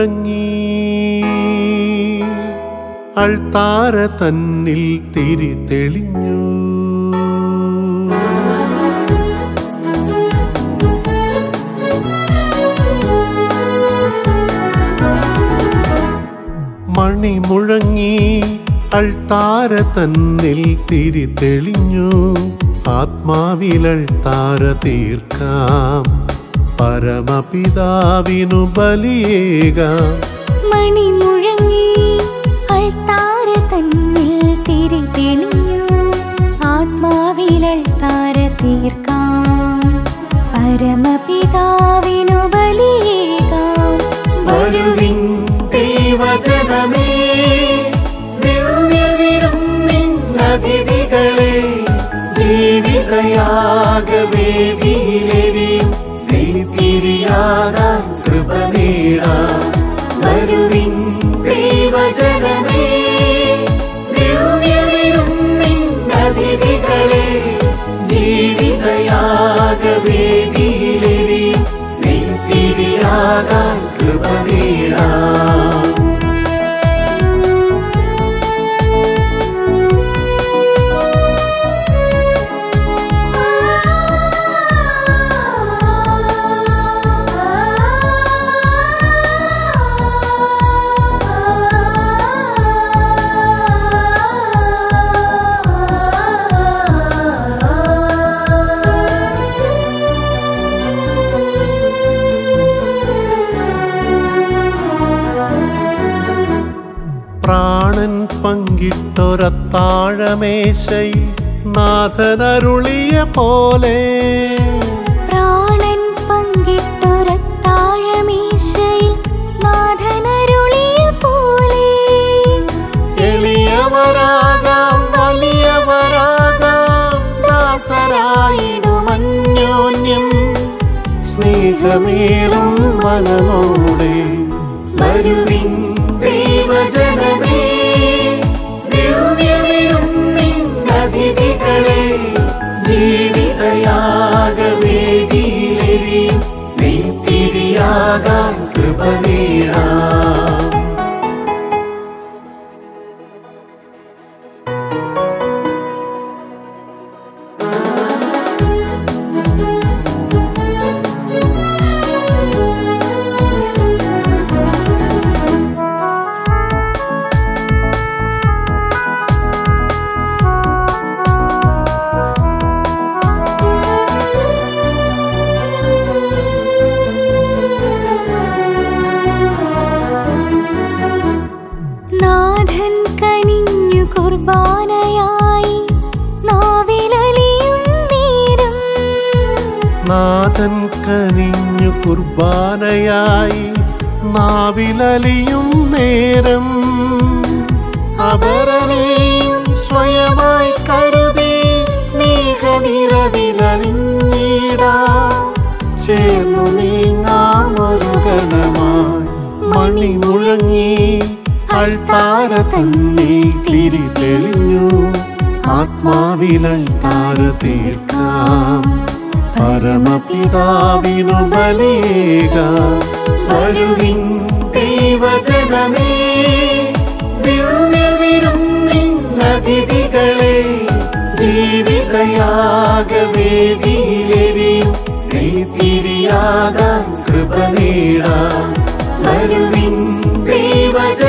മുഴങ്ങി അൾത്താര തന്നിൽ തിരി തെളിഞ്ഞു മണി മുഴങ്ങി അൾത്താര തന്നിൽ തിരി തെളിഞ്ഞു ആത്മാവിലൾത്താര തീർക്കാം പരമപിതാവിനു ബലിയേകാം മണി മുഴങ്ങി അൾത്താര തന്നിൽ തിരി തെളിഞ്ഞു ആത്മാവിലൾത്താര തീർക്കാം പരമപിതാവിനു ബലിയേകാം വരുവിൻ ദൈവജനമേ ദിവ്യവിരുന്നിൻ അതിഥികളെ ജീവിതയാഗവേദിയിലെരിയും നെയ്ത്തിരിയാകാൻ കൃപ നേടാം വരുവിൻ ദൈവജനമേ ദിവ്യവിരുന്നിൻ അതിഥികളെ ജീവിതയാഗവേദിയിലെരിയും നെയ്ത്തിരിയാകാൻ കൃപ നേടാം പ്രാണൻ പങ്കിട്ടൊരത്താഴമേശയിൽ നാഥനരുളിയ പോലെ പ്രാണൻ പങ്കിട്ടൊരത്താഴമീശയിൽ നാഥനരുളിയ പോലെ എളിയവരാകാം വലിയവരാകാം ദാസരായിടുമന്യോന്യം സ്നേഹമേറും മനമോടെ വരുവിൻ ദൈവജനമേ ദിവ്യവിരുന്നിൻ അതിഥികളെ ജീവിതയാഗവേദിയിലെരിയും നെയ്ത്തിരിയാകാൻ കൃപ നേടാം നാഥൻ കനിഞ്ഞു കുർബാനയായി നാവിലലിയും നേരം നാഥൻ കനിഞ്ഞു കുർബാനയായി നാവിലലിയും നേരം അപരനെയും സ്വയമായി കരുതി സ്നേഹനിറവിലലിഞ്ഞിടാ ചേർന്നു നീങ്ങാമൊരു ഗണമായി മണി മുഴങ്ങി അൾത്താര തന്നിൽ തിരി തെളിഞ്ഞു ആത്മാവിലൾത്താര തീർക്കാം പരമപിതാവിനു ബലിയേക വരുവിൻ ദൈവജനമേ ദിവ്യവിരുന്നിൻ അതിഥികളെ ജീവിതയാഗവേദിയിലെരിയും നെയ്ത്തിരിയാകാൻ കൃപ നേടാം വരുവിൻ ദൈവജ